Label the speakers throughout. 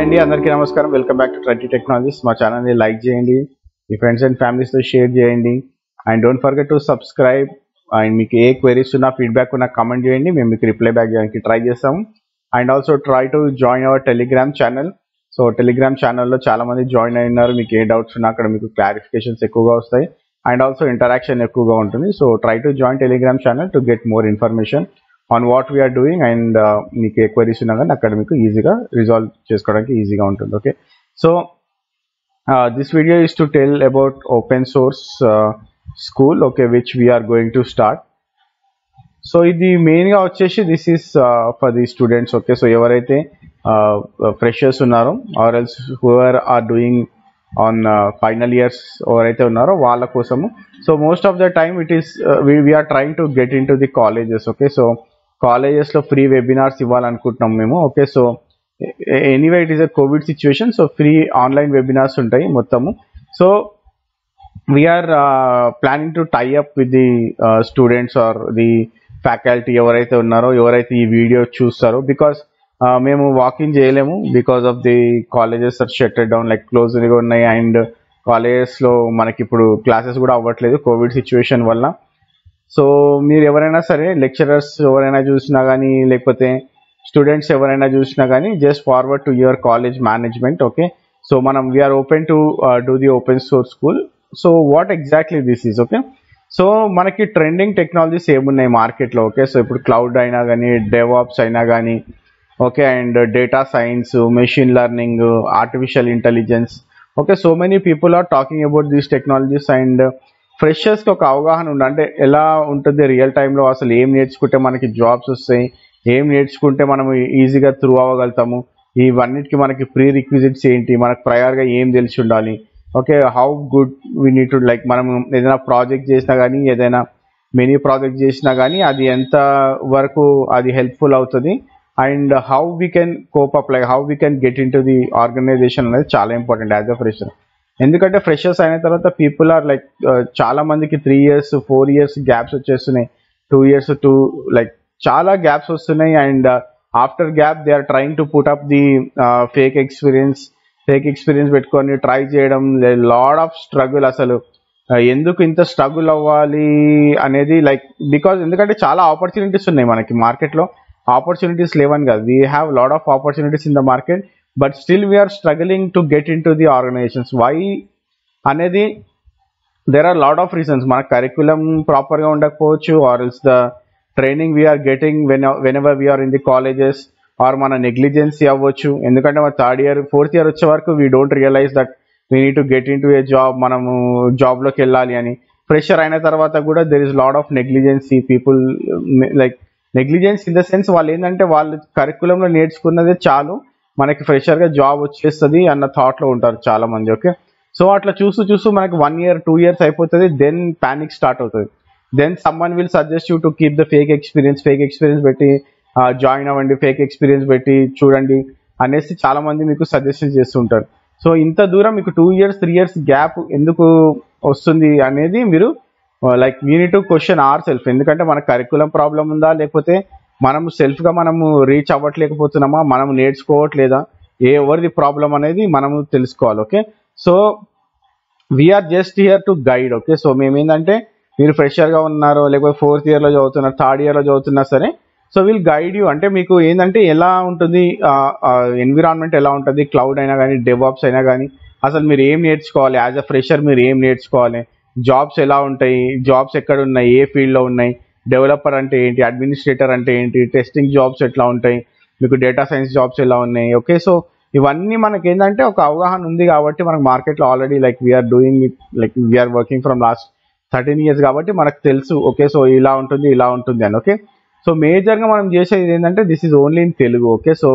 Speaker 1: అండి అందరికీ నమస్కారం welcome back to twenty technologies మా ఛానల్ని లైక్ చేయండి మీ ఫ్రెండ్స్ అండ్ ఫ్యామిలీస్తో షేర్ చేయండి and don't forget to subscribe and మీకు ఏ క్వైరీస్ ఉన్నా ఫీడ్బ్యాక్ ఉన్నా కమెంట్ చేయండి మేము మీకు రిప్లై బ్యాక్ చేయడానికి ట్రై చేస్తాము and also try to join our Telegram channel so Telegram ఛానల్లో చాలా మంది జాయిన్ అయినారు మీకు ఏ డౌట్స్ ఉన్నా అక్కడ మీకు క్లారిఫికేషన్స్ ఎక్కువగా వస్తాయి అండ్ ఆల్సో ఇంటరాక్షన్ ఎక్కువగా ఉంటుంది so try to join Telegram channel to get more information on what we're doing and మీకు ఏ క్వైరీస్ ఉన్నా కానీ అక్కడ మీకు ఈజీగా రిజాల్వ్ చేసుకోవడానికి ఈజీగా ఉంటుంది okay so this video is to tell about open source school okay which we're going to start so ఇది మెయిన్గా వచ్చేసి this is for the students okay so ఎవరైతే ఫ్రెషర్స్ ఉన్నారో or else who are are doing on final years ఎవరైతే ఉన్నారో వాళ్ళ కోసము so most of the time it is we're trying to get into the colleges okay so కాలేజెస్లో free webinars ఇవ్వాలనుకుంటున్నాం మేము okay so anyway it is a covid situation so free online webinars ఉంటాయి మొత్తము so we're planning to tie up with the students or the faculty ఎవరైతే ఉన్నారో ఎవరైతే ఈ video చూస్తారో బికాస్ మేము వాకింగ్ చేయలేము because of the colleges are shutted down like క్లోజ్గా ఉన్నాయి అండ్ కాలేజెస్లో మనకి ఇప్పుడు క్లాసెస్ కూడా అవ్వట్లేదు కోవిడ్ సిచ్యువేషన్ వల్ల సో మీరు ఎవరైనా సరే లెక్చరర్స్ ఎవరైనా చూసినా కానీ లేకపోతే స్టూడెంట్స్ ఎవరైనా చూసినా కానీ just forward to your college management okay so మనం we're open to do the open source school so what exactly this is okay so మనకి ట్రెండింగ్ టెక్నాలజీస్ ఏమున్నాయి మార్కెట్లో ఓకే సో ఇప్పుడు క్లౌడ్ అయినా కానీ డెవాప్స్ అయినా కానీ okay and data science machine learning artificial intelligence okay so many people are talking about these technologies and ఫ్రెషర్స్కి ఒక అవగాహన ఉంది అంటే ఎలా ఉంటుంది రియల్ టైంలో అసలు ఏం నేర్చుకుంటే మనకి జాబ్స్ వస్తాయి ఏం నేర్చుకుంటే మనం ఈజీగా త్రూ అవ్వగలుగుతాము ఇవన్నిటికి మనకి ప్రీ రిక్విజిట్స్ ఏంటి మనకు ప్రయర్గా ఏం తెలిసి ఉండాలి okay how good we need to like మనం ఏదైనా ప్రాజెక్ట్ చేసినా కానీ ఏదైనా మినీ ప్రాజెక్ట్ చేసినా కానీ అది ఎంత వరకు అది హెల్ప్ఫుల్ అవుతుంది and how we can cope up like how we can get into the organization అనేది చాలా ఇంపార్టెంట్ యాజ్ అ ఫ్రెషర్ ఎందుకంటే ఫ్రెషర్స్ అయిన తర్వాత పీపుల్ ఆర్ లైక్ చాలా మందికి three years four years gaps వచ్చేస్తున్నాయి టూ ఇయర్స్ టూ లైక్ చాలా gaps వస్తున్నాయి and after gap they are trying to put up the fake experience fake experience పెట్టుకొని try చేయడం లాడ్ ఆఫ్ స్ట్రగుల్ అసలు ఎందుకు ఇంత స్ట్రగుల్ అవ్వాలి అనేది లైక్ బికాజ్ ఎందుకంటే చాలా ఆపర్చునిటీస్ ఉన్నాయి మనకి మార్కెట్లో ఆపర్చునిటీస్ లేవని కాదు we have lot of opportunities in the market but still we're struggling to get into the organizations why అనేది there are lot of reasons మన కరికులం ప్రాపర్గా ఉండకపోవచ్చు or else the training we're getting when whenever we're in the colleges or మన negligency అవ్వచ్చు ఎందుకంటే మన third year fourth year వచ్చే వరకు we don't realize that we need to get into a job మనము జాబ్లోకి వెళ్ళాలి అని ఫ్రెషర్ అయిన తర్వాత కూడా there is lot of negligency people like negligence in the sense వాళ్ళు ఏంటంటే వాళ్ళు కరికులంలో నేర్చుకున్నదే చాలు మనకి ఫ్రెషర్గా జాబ్ వచ్చేస్తుంది అన్న థాట్లో ఉంటారు చాలా మంది ఓకే సో అట్లా చూస్తూ చూస్తూ మనకి వన్ ఇయర్ టూ ఇయర్స్ అయిపోతుంది దెన్ ప్యానిక్ స్టార్ట్ అవుతుంది then someone will suggest you to keep the fake experience fake experience పెట్టి జాయిన్ అవ్వండి ఫేక్ ఎక్స్పీరియన్స్ పెట్టి చూడండి అనేసి చాలా మంది మీకు సజెషన్ చేస్తుంటారు సో ఇంత దూరం మీకు two years three years gap ఎందుకు వస్తుంది అనేది మీరు like you need to question yourself ఎందుకంటే మన కరికులం ప్రాబ్లం ఉందా లేకపోతే మనం సెల్ఫ్గా మనము రీచ్ అవ్వట్లేకపోతున్నామా మనం నేర్చుకోవట్లేదా ఏ ఎవరిది ప్రాబ్లం అనేది మనము తెలుసుకోవాలి okay so we're just here to guide okay so మేము ఏంటంటే మీరు ఫ్రెషర్గా ఉన్నారో లేకపోతే ఫోర్త్ ఇయర్లో చదువుతున్నారు థర్డ్ ఇయర్లో చదువుతున్నా సరే సో విల్ గైడ్ యూ అంటే మీకు ఏంటంటే ఎలా ఉంటుంది ఎన్విరాన్మెంట్ ఎలా ఉంటుంది క్లౌడ్ అయినా కానీ డెవాప్స్ అయినా కానీ అసలు మీరు ఏం నేర్చుకోవాలి యాజ్ అ ఫ్రెషర్ మీరు ఏం నేర్చుకోవాలి జాబ్స్ ఎలా ఉంటాయి జాబ్స్ ఎక్కడ ఉన్నాయి ఏ ఫీల్డ్లో ఉన్నాయి డెవలపర్ అంటే ఏంటి అడ్మినిస్ట్రేటర్ అంటే ఏంటి టెస్టింగ్ జాబ్స్ ఎట్లా ఉంటాయి మీకు డేటా సైన్స్ జాబ్స్ ఎలా ఉన్నాయి ఓకే సో ఇవన్నీ మనకి ఏంటంటే ఒక అవగాహన ఉంది కాబట్టి మనకు మార్కెట్లో already like we're doing it like we're working from last thirteen years కాబట్టి మనకు తెలుసు ఓకే సో ఇలా ఉంటుంది ఇలా ఉంటుంది అని ఓకే సో మేజర్గా మనం చేసేది ఏంటంటే this is only in Telugu okay so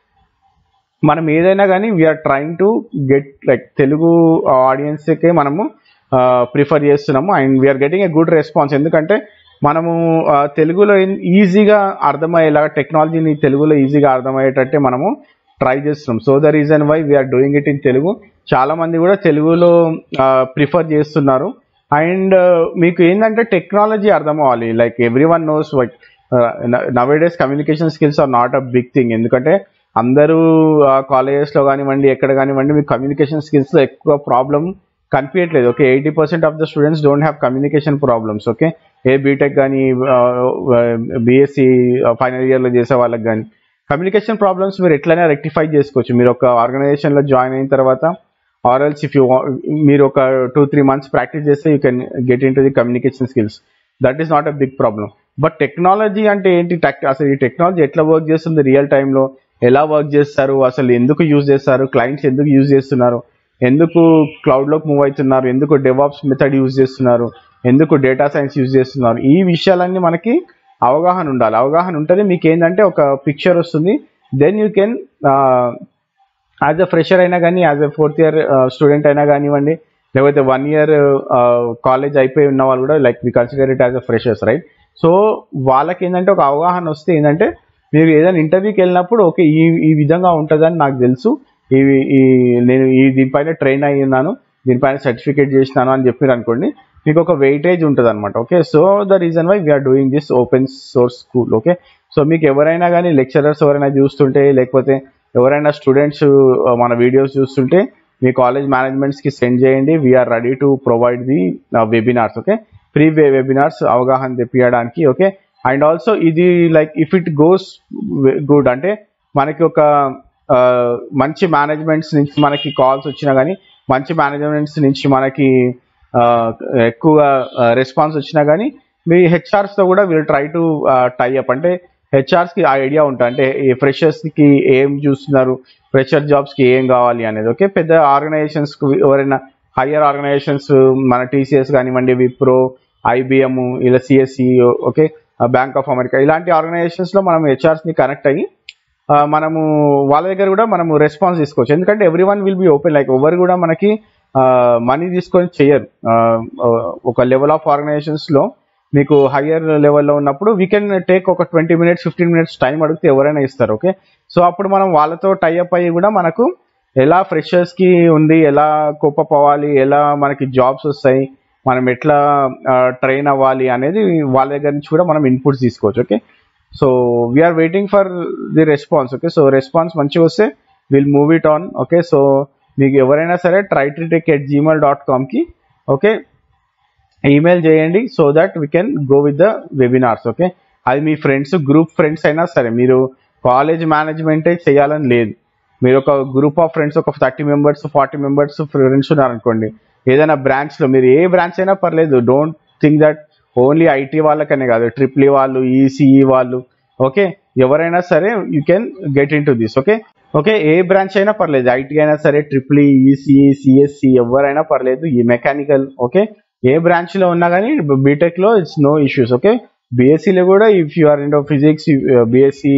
Speaker 1: మనం ఏదైనా కానీ we're trying to get like Telugu ఆడియన్స్కే మనము ప్రిఫర్ చేస్తున్నాము and we're getting a good response ఎందుకంటే మనము తెలుగులో ఈజీగా అర్థమయ్యేలాగా టెక్నాలజీని తెలుగులో ఈజీగా అర్థమయ్యేటట్టే మనము ట్రై చేస్తున్నాం so the reason why we're doing it in Telugu చాలా మంది కూడా తెలుగులో ప్రిఫర్ చేస్తున్నారు అండ్ మీకు ఏంటంటే టెక్నాలజీ అర్థం అవ్వాలి like everyone knows like nowadays communication skills are not a big thing ఎందుకంటే అందరూ కాలేజెస్లో కానివ్వండి ఎక్కడ కానివ్వండి మీకు కమ్యూనికేషన్ స్కిల్స్లో ఎక్కువ ప్రాబ్లం కనిపించట్లేదు okay eighty percent of the students don't have communication problems okay ఏ బీటెక్ కానీ బీఎస్సీ ఫైనల్ ఇయర్లో చేసే వాళ్ళకి కానీ కమ్యూనికేషన్ ప్రాబ్లమ్స్ మీరు ఎట్లయినా రెక్టిఫై చేసుకోవచ్చు మీరు ఒక ఆర్గనైజేషన్లో జాయిన్ అయిన తర్వాత ఆర్ ఎల్స్ ఇఫ్ యూ మీరు ఒక టూ త్రీ మంత్స్ ప్రాక్టీస్ చేస్తే you can get into the communication skills that is not a big problem but technology అంటే ఏంటి టెక్ అసలు ఈ టెక్నాలజీ ఎట్లా వర్క్ చేస్తుంది రియల్ టైంలో ఎలా వర్క్ చేస్తారు అసలు ఎందుకు యూజ్ చేస్తారు క్లయింట్స్ ఎందుకు యూజ్ చేస్తున్నారు ఎందుకు క్లౌడ్లోకి మూవ్ అవుతున్నారు ఎందుకు డెవాప్స్ మెథడ్ యూజ్ చేస్తున్నారు ఎందుకు డేటా సైన్స్ యూజ్ చేస్తున్నారు ఈ విషయాలన్నీ మనకి అవగాహన ఉండాలి అవగాహన ఉంటుంది మీకు ఏంటంటే ఒక పిక్చర్ వస్తుంది then you can as a fresher అయినా కానీ as a fourth year student అయినా కానివ్వండి లేకపోతే వన్ ఇయర్ కాలేజ్ అయిపోయి ఉన్న వాళ్ళు కూడా like we consider it as a freshers right so వాళ్ళకి ఏంటంటే ఒక అవగాహన వస్తే ఏంటంటే మీరు ఏదైనా ఇంటర్వ్యూకి వెళ్ళినప్పుడు ఓకే ఈ ఈ విధంగా ఉంటుందని నాకు తెలుసు ఈ ఈ నేను ఈ దీనిపైన ట్రైన్ అయి ఉన్నాను దీనిపైన సర్టిఫికేట్ చేసినాను అని చెప్పారు అనుకోండి మీకు ఒక వెయిటేజ్ ఉంటుంది అనమాట okay so the reason why we're doing this open source school okay so మీకు ఎవరైనా కానీ లెక్చరర్స్ ఎవరైనా చూస్తుంటే లేకపోతే ఎవరైనా స్టూడెంట్స్ మన వీడియోస్ చూస్తుంటే మీ కాలేజ్ మేనేజ్మెంట్స్కి సెండ్ చేయండి we're ready to provide the webinars okay free webinars అవగాహన తెప్పించడానికి ఓకే అండ్ ఆల్సో ఇది like if it goes good అంటే మనకి ఒక మంచి మేనేజ్మెంట్స్ నుంచి మనకి కాల్స్ వచ్చినా కానీ మంచి మేనేజ్మెంట్స్ నుంచి మనకి ఎక్కువగా రెస్పాన్స్ వచ్చినా కానీ మీ హెచ్ఆర్స్తో కూడా వీళ్ళు ట్రై టు టై అప్ అంటే హెచ్ఆర్స్కి ఆ ఐడియా ఉంటుంది అంటే ఈ ఫ్రెషర్స్కి ఏం చూస్తున్నారు ఫ్రెషర్ జాబ్స్కి ఏం కావాలి అనేది ఓకే పెద్ద ఆర్గనైజేషన్స్కి ఎవరైనా హయ్యర్ ఆర్గనైజేషన్స్ మన టీసీఎస్ కానివ్వండి విప్రో ఐబిఎం ఇలా CSC okay bank of America ఇలాంటి ఆర్గనైజేషన్స్లో మనం హెచ్ఆర్స్ని కనెక్ట్ అయ్యి మనము వాళ్ళ దగ్గర కూడా మనము రెస్పాన్స్ తీసుకోవచ్చు ఎందుకంటే everyone will be open like ఎవరు కూడా మనకి మనీ తీసుకొని చేయరు ఒక లెవెల్ ఆఫ్ ఆర్గనైజేషన్స్లో మీకు హయ్యర్ లెవెల్లో ఉన్నప్పుడు వీ కెన్ టేక్ ఒక twenty minutes fifteen minutes time అడిగితే ఎవరైనా ఇస్తారు ఓకే సో అప్పుడు మనం వాళ్ళతో టైఅప్ అయ్యి కూడా మనకు ఎలా ఫ్రెషర్స్కి ఉంది ఎలా పోవాలి ఎలా మనకి జాబ్స్ వస్తాయి మనం ఎట్లా ట్రైన్ అవ్వాలి అనేది వాళ్ళ దగ్గర నుంచి కూడా మనం ఇన్పుట్స్ తీసుకోవచ్చు okay so we're waiting for the response okay so response మంచిగా వస్తే will move it on okay so మీకు ఎవరైనా సరే try to tech at Gmail dot కామ్కి ఓకే ఈమెయిల్ చేయండి so that we can go with the webinars okay అది మీ friends group friends అయినా సరే మీరు కాలేజ్ మేనేజ్మెంటే చేయాలని లేదు మీరు ఒక గ్రూప్ ఆఫ్ ఫ్రెండ్స్ ఒక thirty members forty members friends ఉన్నారనుకోండి ఏదైనా బ్రాంచ్లో మీరు ఏ బ్రాంచ్ అయినా పర్లేదు don't think that only IT వాళ్ళకనే కాదు ట్రిపుల్ వాళ్ళు ఈసీఈ వాళ్ళు ఓకే ఎవరైనా సరే you can get into this okay okay ఏ బ్రాంచ్ అయినా పర్లేదు ఐటీ అయినా సరే ట్రిపుల్ ఈసీఈ సిఎస్సి ఎవరైనా పర్లేదు ఈ మెకానికల్ ఓకే ఏ బ్రాంచ్లో ఉన్నా కానీ బీటెక్లో ఇట్స్ నో ఇష్యూస్ ఓకే బీఎస్సీలో కూడా if you are into physics BSc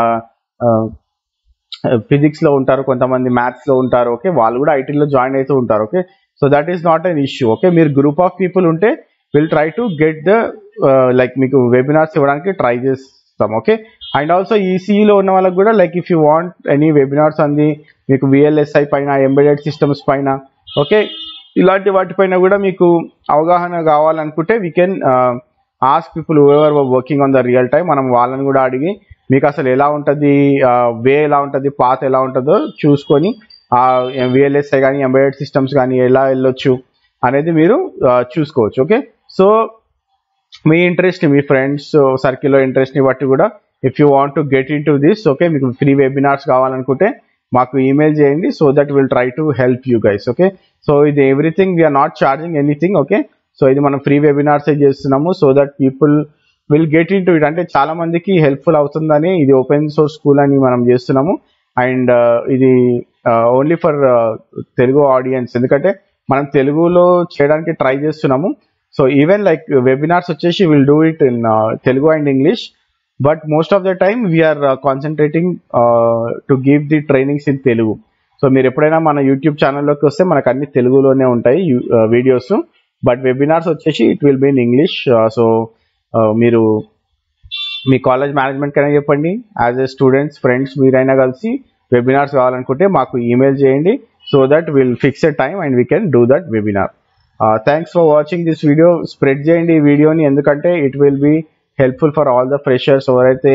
Speaker 1: ఫిజిక్స్లో ఉంటారు కొంతమంది మ్యాథ్స్లో ఉంటారు ఓకే వాళ్ళు కూడా ఐటీలో జాయిన్ అవుతూ ఉంటారు okay so that is not an issue okay మీరు గ్రూప్ ఆఫ్ పీపుల్ ఉంటే will try to get the like మీకు వెబినార్స్ ఇవ్వడానికి ట్రై చేస్తాం ఓకే అండ్ ఆల్సో ఈసీఈలో ఉన్న వాళ్ళకి కూడా like if you want any webinars అంది మీకు విఎల్ఎస్ఐ పైన ఎంబెడెడ్ సిస్టమ్స్ పైన ఓకే ఇలాంటి వాటిపైన కూడా మీకు అవగాహన కావాలనుకుంటే we can ask people ever working on the real time మనం వాళ్ళని కూడా అడిగి మీకు అసలు ఎలా ఉంటుంది వే ఎలా ఉంటుంది పాత్ ఎలా ఉంటుందో చూసుకొని విఎల్ఎస్ఐ కానీ ఎంబెడెడ్ సిస్టమ్స్ కానీ ఎలా వెళ్ళొచ్చు అనేది మీరు చూసుకోవచ్చు ఓకే సో మీ ఇంట్రెస్ట్ మీ ఫ్రెండ్స్ సర్కిల్లో ఇంట్రెస్ట్ని బట్టి కూడా if you want to get into this okay మీకు ఫ్రీ వెబినార్స్ కావాలనుకుంటే మాకు ఈమెయిల్ చేయండి so that will try to help you guys okay so ఇది everything we're not charging anything okay so ఇది మనం ఫ్రీ వెబినార్సే చేస్తున్నాము so that people will get into it అంటే చాలా మందికి హెల్ప్ఫుల్ అవుతుందని ఇది ఓపెన్ సోర్స్ స్కూల్ అని మనం చేస్తున్నాము అండ్ ఇది ఓన్లీ ఫర్ తెలుగు ఆడియన్స్ ఎందుకంటే మనం తెలుగులో చేయడానికి ట్రై చేస్తున్నాము సో ఈవెన్ లైక్ వెబినార్స్ వచ్చేసి will do it in Telugu and English but most of the time we're concentrating to give the trainings in Telugu so మీరు ఎప్పుడైనా మన యూట్యూబ్ ఛానల్లోకి వస్తే మనకు అన్ని తెలుగులోనే ఉంటాయి వీడియోస్ బట్ వెబినార్స్ వచ్చేసి it will be in English so మీరు మీ కాలేజ్ మేనేజ్మెంట్ కైనా చెప్పండి యాజ్ ఎ స్టూడెంట్స్ ఫ్రెండ్స్ మీరైనా కలిసి వెబినార్స్ కావాలనుకుంటే మాకు ఈమెయిల్ చేయండి so that will fix a time and we can do that webinar thanks for watching this video spread చేయండి ఈ వీడియోని ఎందుకంటే it will be helpful for all the freshers ఎవరైతే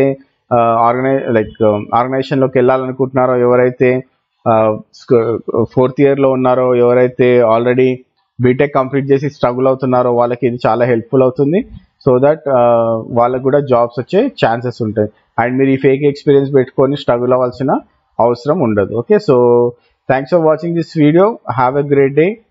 Speaker 1: ఆర్గనై లైక్ ఆర్గనైజేషన్లోకి వెళ్ళాలనుకుంటున్నారో ఎవరైతే ఫోర్త్ ఇయర్లో ఉన్నారో ఎవరైతే ఆల్రెడీ బీటెక్ కంప్లీట్ చేసి స్ట్రగుల్ అవుతున్నారో వాళ్ళకి ఇది చాలా హెల్ప్ఫుల్ అవుతుంది సో దట్ వాళ్ళకి కూడా జాబ్స్ వచ్చే ఛాన్సెస్ ఉంటాయి అండ్ మీరు ఈ ఫేక్ ఎక్స్పీరియన్స్ పెట్టుకొని స్ట్రగుల్ అవ్వాల్సిన అవసరం ఉండదు okay so thanks for watching this video have a great day